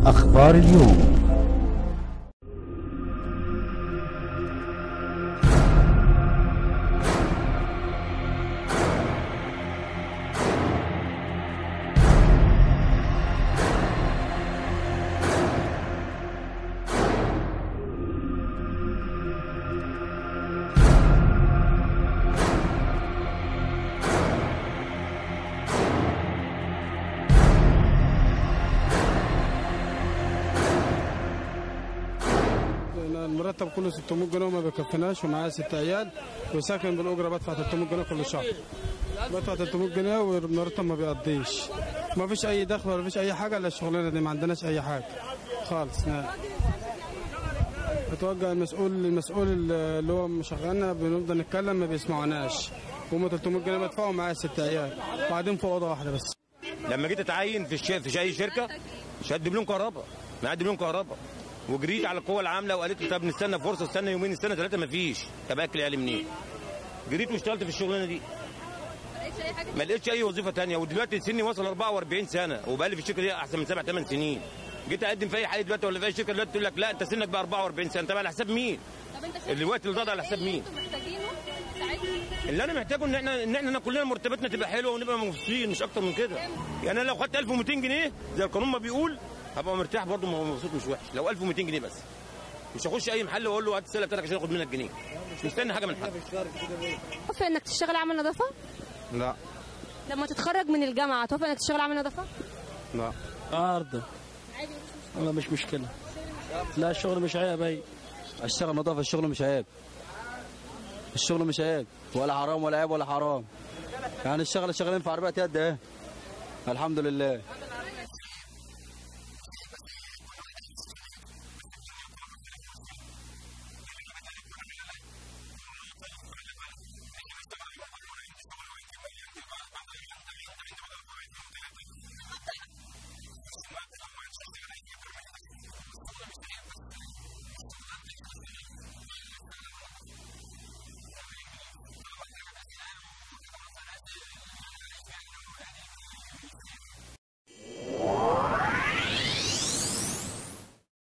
أخبار اليوم أنا المرتب كله 600 جنيه وما بيكفيناش ومعايا ست عيال وساكن بالاجره بدفع 300 جنيه كل شهر بدفع 300 جنيه والمرتب ما بيقضيش ما فيش اي دخل ولا فيش اي حاجه الا الشغلانه دي ما عندناش اي حاجه خالص نعم. بتوجه المسؤول المسؤول اللي هو مشغلنا بنفضل نتكلم ما بيسمعوناش هم 300 جنيه بدفعوا معايا ست عيال قاعدين في اوضه واحده بس لما جيت اتعين في الش... في اي شركه شد دبلوم كهرباء معايا دبلوم كهرباء وجريت على القوه العامله وقالت لي طب نستنى فرصه استنى يومين استنى ثلاثه ما فيش طب اكل عيالي منين؟ جريت واشتغلت في الشغلانه دي ما لقيتش اي وظيفه تانية ودلوقتي سني وصل 44 سنه وبقالي في الشركه دي احسن من سبع ثمان سنين جيت اقدم في اي حاجه دلوقتي ولا في اي شركه دلوقتي تقول لك لا انت سنك بقى 44 سنه طب على حساب مين؟ طب انت شايف الوقت اللي ضاع على حساب مين؟ انتوا محتاجينه ساعتها اللي انا محتاجه ان احنا ان احنا كلنا مرتباتنا تبقى حلوه ونبقى مبسوطين مش اكتر من كده يعني انا لو خدت 1200 جنيه زي القانون ما بيقول هبقى مرتاح برضه ما هو مبسوط مش وحش لو 1200 جنيه بس مش هخش اي محل واقول له هات السله بتاعتك عشان اخد منك جنيه مش مستني حاجه من حد توافق انك تشتغل عامل نظافه لا لما تتخرج من الجامعه توافق انك تشتغل عامل نظافه لا عارضة والله مش مشكلة لا الشغل مش عيب اي اشتغل نظافه الشغل مش عيب الشغل مش عيب ولا حرام ولا عيب ولا حرام يعني الشغل شغالين في عربية يد ايه الحمد لله